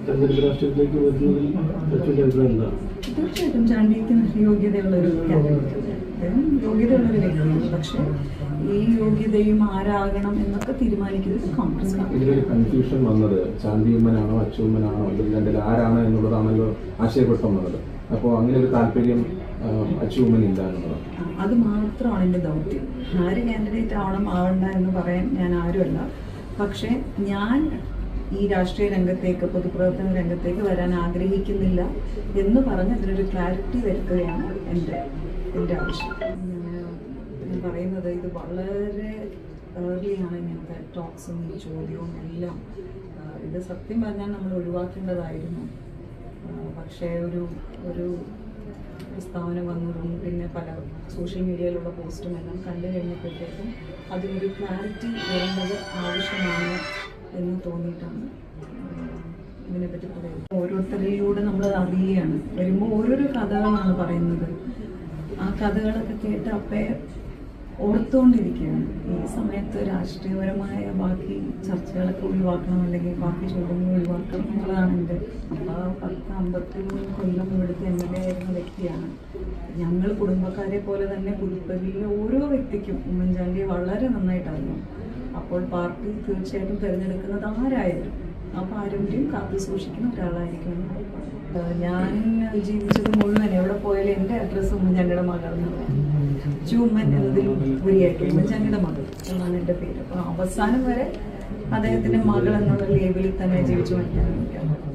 തെരഞ്ഞെടുപ്പ് രാഷ്ട്രീയത്തിലേക്ക് വരുന്നതിൽ അച്ഛൻ്റെ അഭിപ്രായം എന്താ തീർച്ചയായിട്ടും ചാണ്ടിക്ക് യോഗ്യതയുള്ള ഒരു ക്യാൻഡിഡേറ്റ് അദ്ദേഹം യോഗ്യതയുള്ള ഒരു വ്യക്തിയാണ് പക്ഷേ ഈ യോഗ്യതയും ആരാകണം എന്നൊക്കെ തീരുമാനിക്കുന്നത് കോൺഗ്രസ് ആണ് ഇതിലൊരു കൺഫ്യൂഷൻ വന്നത് ചാണ്ടിയമ്മനാണോ അച്ചുമ്മനാണോ അല്ലെങ്കിൽ രണ്ടിൽ ആരാണ് എന്നുള്ളതാണല്ലോ ആശയക്കുഴപ്പം വന്നത് അപ്പോൾ അങ്ങനെ ഒരു താല്പര്യം അച്ചുമ്മൻ ഇല്ല എന്നുള്ളതാണ് അത് മാത്രമാണ് എൻ്റെ ദൗത്യം ആര് കാൻഡിഡേറ്റ് ആവണം ആവണ്ട എന്ന് പറയാൻ ഞാൻ ആരുമല്ല പക്ഷേ ഞാൻ ഈ രാഷ്ട്രീയ രംഗത്തേക്ക് പൊതുപ്രവർത്തന രംഗത്തേക്ക് വരാൻ ആഗ്രഹിക്കുന്നില്ല എന്ന് പറഞ്ഞ് അതിനൊരു ക്ലാരിറ്റി വരുത്തുകയാണ് എൻ്റെ എൻ്റെ ആവശ്യം ഞാൻ ഞാൻ പറയുന്നത് ഇത് വളരെ ഏർലിയാണ് ഇങ്ങനത്തെ ടോക്സും ഈ ചോദ്യവും എല്ലാം ആ, ഇത് സത്യം പറഞ്ഞാൽ നമ്മൾ ഒഴിവാക്കേണ്ടതായിരുന്നു ആ, പക്ഷേ ഒരു ഒരു പ്രസ്താവന വന്നതും പിന്നെ പല സോഷ്യൽ മീഡിയയിലുള്ള പോസ്റ്റും എല്ലാം കണ്ടു കഴിഞ്ഞപ്പോഴത്തേക്കും അതിനൊരു ക്ലാരിറ്റി വരേണ്ടത് ആവശ്യമാണ് എന്ന് തോന്നിയിട്ടാണ് ആഹ് ഇതിനെപ്പറ്റി പറയുന്നത് ഓരോരുത്തരിലൂടെ നമ്മൾ അറിയുകയാണ് വരുമ്പോൾ ഓരോരോ കഥകളാണ് പറയുന്നത് ആ കഥകളൊക്കെ കേട്ട് അപ്പേ ഓർത്തുകൊണ്ടിരിക്കുകയാണ് ഈ സമയത്ത് രാഷ്ട്രീയപരമായ ബാക്കി ചർച്ചകളൊക്കെ ഒഴിവാക്കണം അല്ലെങ്കിൽ ബാക്കി ചോദ്യങ്ങൾ ഒഴിവാക്കണം എന്നുള്ളതാണ് എൻ്റെ അപ്പോൾ പത്ത് അമ്പത്തി മൂന്ന് കൊല്ലം ഇവിടുത്തെ എം എൽ എ ആയിരുന്ന വ്യക്തിയാണ് ഞങ്ങൾ കുടുംബക്കാരെ പോലെ തന്നെ പുതുപ്പള്ളിയിലെ ഓരോ വ്യക്തിക്കും ഉമ്മൻചാണ്ടിയെ വളരെ നന്നായിട്ട് അറിയാം അപ്പോൾ പാർട്ടി തീർച്ചയായിട്ടും തിരഞ്ഞെടുക്കുന്നത് ആരായാലും ആ പാരമ്പര്യം കാത്തു സൂക്ഷിക്കുന്ന ഒരാളായിരിക്കും എന്ന് ഉറപ്പാണ്. ഏഹ് ഞാൻ ജീവിച്ചത് മുഴുവൻ എവിടെ പോയാലും എൻ്റെ അഡ്രസ്സ് ഉമ്മൻചാണ്ടിയുടെ മകളെന്നാണ് ചൂമ്മൻ എന്നതിൽ ഉപരിയായിട്ട് ഉമ്മൻചാണ്ടിയുടെ മകൾ എന്നാണ് എൻ്റെ പേര് അപ്പോൾ അവസാനം വരെ അദ്ദേഹത്തിൻ്റെ മകൾ എന്നുള്ള ലേബിളിൽ തന്നെ ജീവിച്ചു മരിക്കാൻ